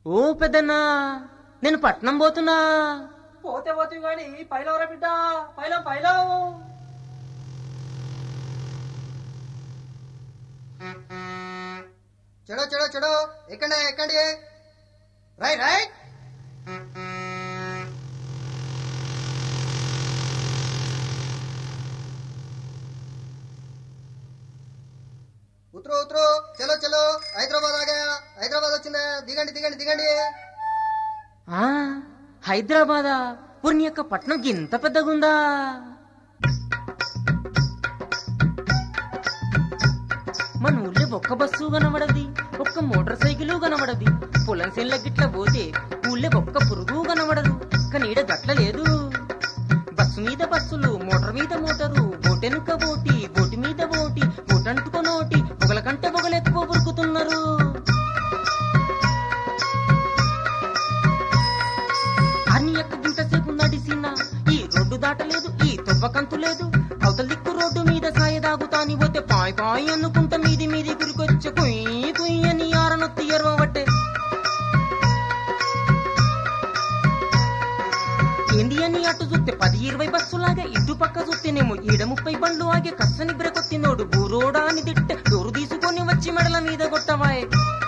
ఓ పెద్దన్నా నేను పట్నం పోతున్నా పోతే పోతే గాని పైలవరా బిడ్డ పైలం పైలం చెడో చెడో చెడో ఎక్కండి ఎక్కండి రైట్ రైట్ ఉత్తరు ఉత్తరు చలో చలో హైదరాబాద్ ఆగా హైదరాబాద్ వచ్చిందా దిగండి దిగండి దిగండి ఆ హైదరాబాదా పూర్ణి యొక్క పట్నం ఇంత పెద్దగుందా మన ఊళ్ళో ఒక్క బస్సు కనబడది ఒక్క మోటార్ సైకిల్ కనబడది పొలం సెన్ల గిట్ల పోతే ఊళ్ళో ఒక్క పురుగు కనబడదు కానీ ఈడ గట్ల లేదు బస్సు మీద బస్సులు మోటార్ మీద మోటారు బోటెనుక బోటి బోటి మీద బోటి బోటంటుకొనోటి పొగల కంటే పొగలెక్కువ ఉరుకుతున్నారు అని యొక్క గింతసేపు నడిసిన ఈ రోడ్డు దాటలేదు ఈ తొవ్వకంతు లేదు అవతల దిక్కు రోడ్డు మీద సాయ దాగుతాని పోతే పాయ్ పాయ్ అనుకుంటా మీది మీది గురికొచ్చే కుయ్యి కుయ్యి అని ఆరనొత్తి ఎరవబట్టే ఏంది అని అటు చూస్తే పది ఇరవై బస్సులాగా ఇటు పక్క చూస్తేనేమో ఈడ ముప్పై బండ్లు ఆగే కස්සని బ్రెకొత్తినోడు బూరోడా అని తిట్టే డోరు తీసుకొని వచ్చి మెడల మీద కొట్టవాయే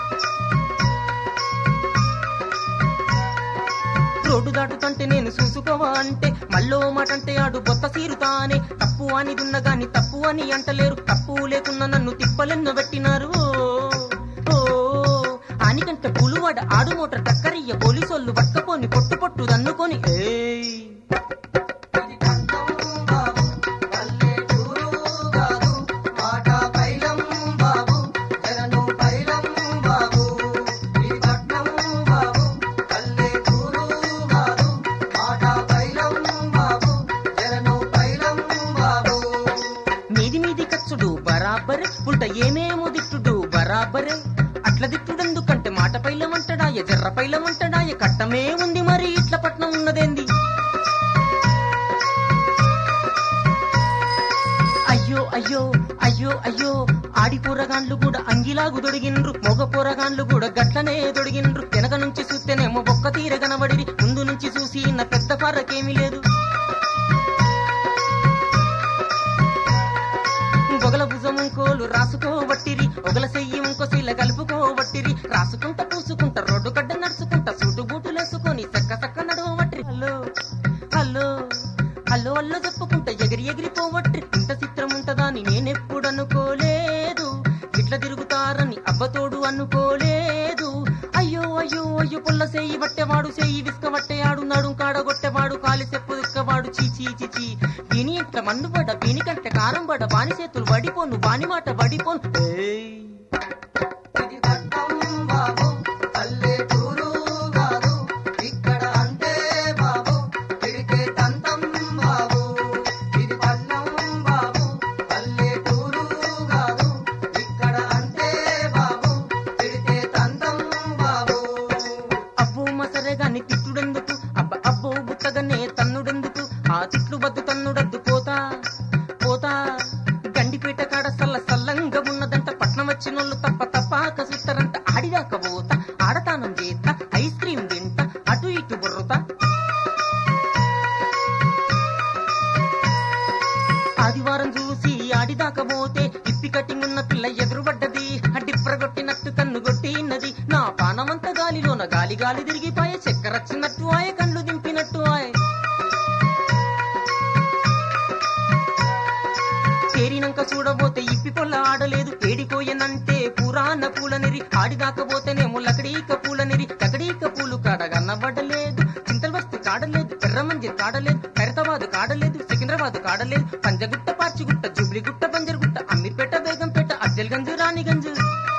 రోడ్డు దాటుతంటే నేను చూసుకోవా అంటే మళ్ళో మాట అంటే ఆడు బొత్త సీరుతానే తప్పు అని దున్న గాని తప్పు అని అంటలేరు తప్పు లేకున్నా నన్ను తిప్పలెన్నో పెట్టినారు ఓ, ఓ ఆనికంటే పులువాడ ఆడు మోటార్ టక్కరయ్య పోలీసోళ్ళు పట్టుకపోని పొట్టు పొట్టు దన్నుకొని ఏయ్ ఇది పట్నం బాబు పల్లెటూరు కాదు మాట పైలం బాబు జనను పైలం బాబు ఇది పట్నం బాబు పల్లెటూరు కాదు మాట పైలం బాబు జనను పైలం బాబు మీది మీది కచ్చుడు బరాబరే ఉల్ట ఏమేమో దిట్టుడు బరాబరే అట్ల దిట్టుడెందుకంటే మాట పైలమంటడాయ జర్ర పైలమంటడాయ కట్టమే ఉంది మరి ఇట్ల పట్నం ఉన్నదేంది అయ్యో అయ్యో అయ్యో అయ్యో ఆడి పోరగాన్లు కూడా అంగిలాగు దొడిగిన్రు మొగ పోరగాన్లు కూడా గట్లనే దొడిగిన్రు వెనక నుంచి చూస్తేనేమో ఒక్క తీర కనబడిరి ముందు నుంచి చూసి నా పెద్ద ఫరకేమీ లేదు ఒగల భుజం కోలు రాసుకోబట్టిరి ఒగల చెయ్యి ఇంకో శీల కలుపుకోబట్టిరి రాసుకుంటా పూసుకుంటా రోడ్డు కడ్డ నడుచుకుంటా సూటు బూటులేసుకొని చక్క చక్క నడవబట్టిరి హలో హలో హలో అల్లో చెప్పుకుంటా ఎగిరి ఎగిరిపోవట్రి ఇంత చిత్రం ఉంటదా అని నేనెప్పుడు అనుకోలేదు ఇట్లా తిరుగుతారని అబ్బతోడు అనుకోలేదు అయ్యో అయ్యో అయ్యో పుల్ల సేయి పట్టేవాడు సేయి విసుక పట్టేయాడు నడుం కాడగొట్టేవాడు కాలి చెప్పు దిక్కవాడు చీ చీ చీ చీ దీని ఇంట్లో మన్ను పడ దీని కంటే కారం పడ బాని చేతులు వడిపోను బాని మాట వడిపోను ఏయ్. ఇది పట్నం బాబు పల్లెటూరు కాదు ఇక్కడ అంటే బాబు తిరిగే తంతం బాబు ఇది పట్నం బాబు పల్లెటూరు కాదు ఇక్కడ అంటే బాబు తిరిగే తంతం బాబు అబ్బో మసరే గాని తిట్టుడెందుకు అబ్బ అబ్బో బుట్టగానే తన్నుడెందుకు ఆ తిట్లు బద్దు తన్నుడద్దు పోతా పోతా గండిపేట కాడ సల్ల సల్లంగా ఉన్నదంట పట్నం వచ్చినోళ్ళు తప్ప తప్పాక చూస్తారంట ఆడిదాక పోతా ఆడతానం చేత ఐస్ క్రీమ్ తింటా అటు ఇటు బుర్రుతా ఆదివారం చూసి ఆడిదాకా పోతే ఇప్పి కట్టింగ్ ఉన్న పిల్ల ఎదురుపడ్డది డిప్రగొట్టినట్టు కన్ను కొట్టినది నా పానమంత గాలిలోన గాలి గాలి తిరిగిపాయే చక్కరచ్చినట్టు ఆయ కళ్ళు దింపినట్టు ఆయ చేరినంక చూడబోతే ఇప్పి పొల్ల ఆడలేదు ఏడిపోయనంటే పురాణ పూలనిరి ఆడిదాకపోతేనేమో లకడీక పూలనిరి లకడీక పూలు కాడ కనబడలేదు చింతల వస్తు కాడలేదు ఎర్రమంజి కాడలేదు ఖైరతాబాద్ కాడలేదు సికింద్రాబాద్ కాడలేదు పంజగుట్ట పార్చిగుట్ట జుబ్లిగుట్ట బంజరుగుట్ట అమీర్పేట బేగంపేట అజ్జల్గంజ్ రాణిగంజ్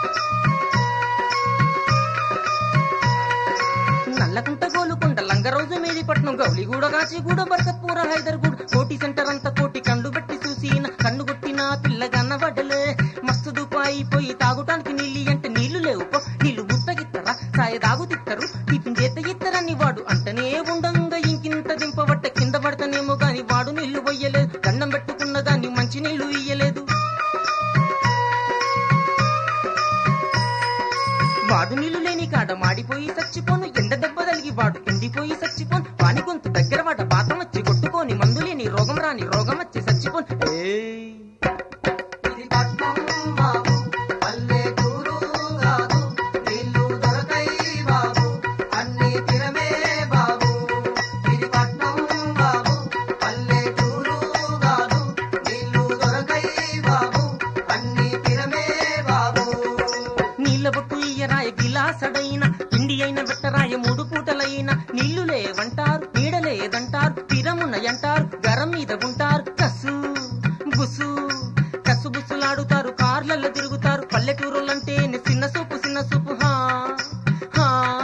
నల్లకుంట గోలుకుంట లంగరోజు మేదిపట్నం గౌలిగూడ కాచిగూడ బరసపూర హైదర్గూడ కోటి సెంటర్ అంతా కోటి కండు బట్టి చూసిన కన్ను కొట్టిన పిల్ల కన్నబడ్డలే మస్తు దుపాయి పోయి తాగుటానికి నీళ్ళు అంటే నీళ్లు లేవు పో నీళ్లు గుత్తగిత్తరా సాయ దాగు తిత్తరు టిఫిన్ చేత ఇత్తరని వాడు అంటనే ఉండంగా ఇంకింత దింపబట్ట కింద పడతానేమో గాని వాడు నీళ్లు పొయ్యలేదు దండం పెట్టుకున్న గాని మంచి నీళ్లు ఇయ్యలేదు వాడు నీళ్లు లేని కాడ మాడిపోయి చచ్చిపోను ఎండ దెబ్బ తలిగి వాడు ఎండిపోయి చచ్చిపోను వాని గొంతు దగ్గర వాట పాతం వచ్చి కొట్టుకొని మందులేని రోగం రాని రోగం వచ్చి చచ్చిపోను ఏయ్ ఇది పట్నం బాబు పల్లెటూరు కాదు నీళ్లు దొరకై బాబు అన్ని తిరమే బాబు ఇది పట్నం బాబు పల్లెటూరు కాదు నీళ్లు దొరకై బాబు అన్ని తిరమే బాబు నీళ్ళ బొట్టు ఇయ్యరాయ గిలాసడైన ఇండి అయిన వెట్టరాయ మూడు పూటలైన నీళ్లు లేవంటారు నీడ లేదంటారు తీరమున్నయంటారు గరం మీద ఉంటారు కసు బుసు కసు బుసులాడుతారు కార్లలో తిరుగుతారు పల్లెటూరులంటే చిన్న సూపు చిన్న సూపు హా హా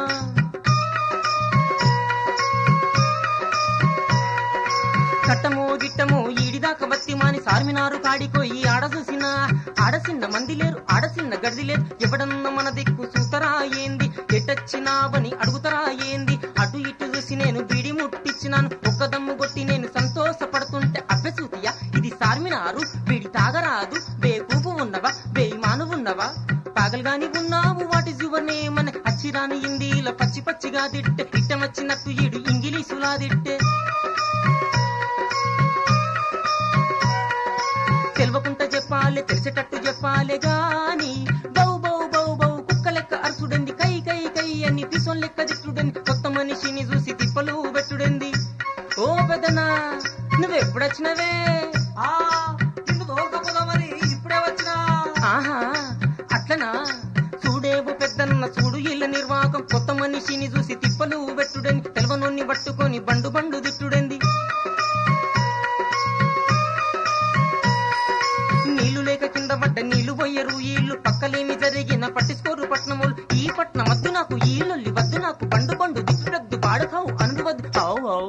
కట్టమో గిట్టమో ఈడిదాకా బత్తి మాని సార్మినారు కాడికోయి ఆడ చూసిన ఆడసిన్న మంది లేరు ఆడసిన్న గడిది లేదు ఎవడన్న మన దిక్కు చూతరా ఏంది ఎటొచ్చినావని అడుగుతరా ఏంది అటు ఇటు చూసి నేను బీడి ముట్టిచ్చినాను ఒక్క దమ్ము కొట్టి నేను సంతోషపడుతుంటే అబ్బెసూతియా ఇది సార్మినారు బీడి తాగరాదు బేకూపు ఉన్నవా బేయిమాను ఉన్నవా పాగలుగాని ఉన్నావు వాటి జువనేమని అచ్చిరాని హిందీలో పచ్చి పచ్చిగా తిట్టే ఇట్టమచ్చినట్టు ఈడు ఇంగిలీషులా తిట్టే తెలవకుంట చెప్పాలి తెలిసేటట్టు చెప్పాలి గాని బౌ బౌ బౌ బౌ కుక్క లెక్క అరుసుడంది కై కై కై అని పిసోన్ లెక్క దిట్టుడంది కొత్త మనిషిని చూసి తిప్పలు పెట్టుడంది ఓ పెదనా నువ్వెప్పుడొచ్చినవే ఆ నిన్ను తోలుకపోదామని ఇప్పుడే వచ్చినా ఆహా అట్లనా చూడేవు పెద్దన్న చూడు ఇళ్ళ నిర్వాహకం కొత్త మనిషిని చూసి తిప్పలు పెట్టుడని తెలవనోన్ని పట్టుకొని బండు బండు దిట్టుడంది నీళ్లు లేక కింద పడ్డ నీళ్లు పోయరు ఈళ్ళు పక్కలేమి జరిగిన పట్టించుకోరు పట్నములు ఈ పట్నం వద్దు నాకు ఈ లొల్లి వద్దు నాకు పండు పండు దిక్కుడద్దు పాడుకావు అనుడు వద్దు ఆవు ఆవు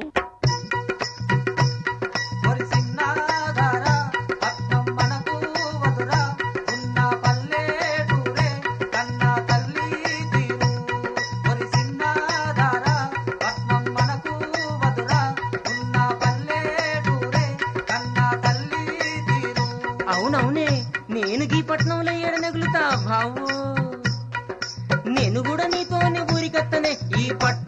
మరి చిన్నదారా పట్నం మనకు వదురా ఉన్న పల్లెటూరే కన్నా తల్లి తీరు మరి చిన్నదారా పట్నం మనకు వదురా ఉన్న పల్లెటూరే కన్నా తల్లి తీరు అవునవునే నేను గీ పట్నంలో ఎడనెగులుతా బావు నేను కూడా నీతోనే ఊరికత్తనే ఈ పట్నం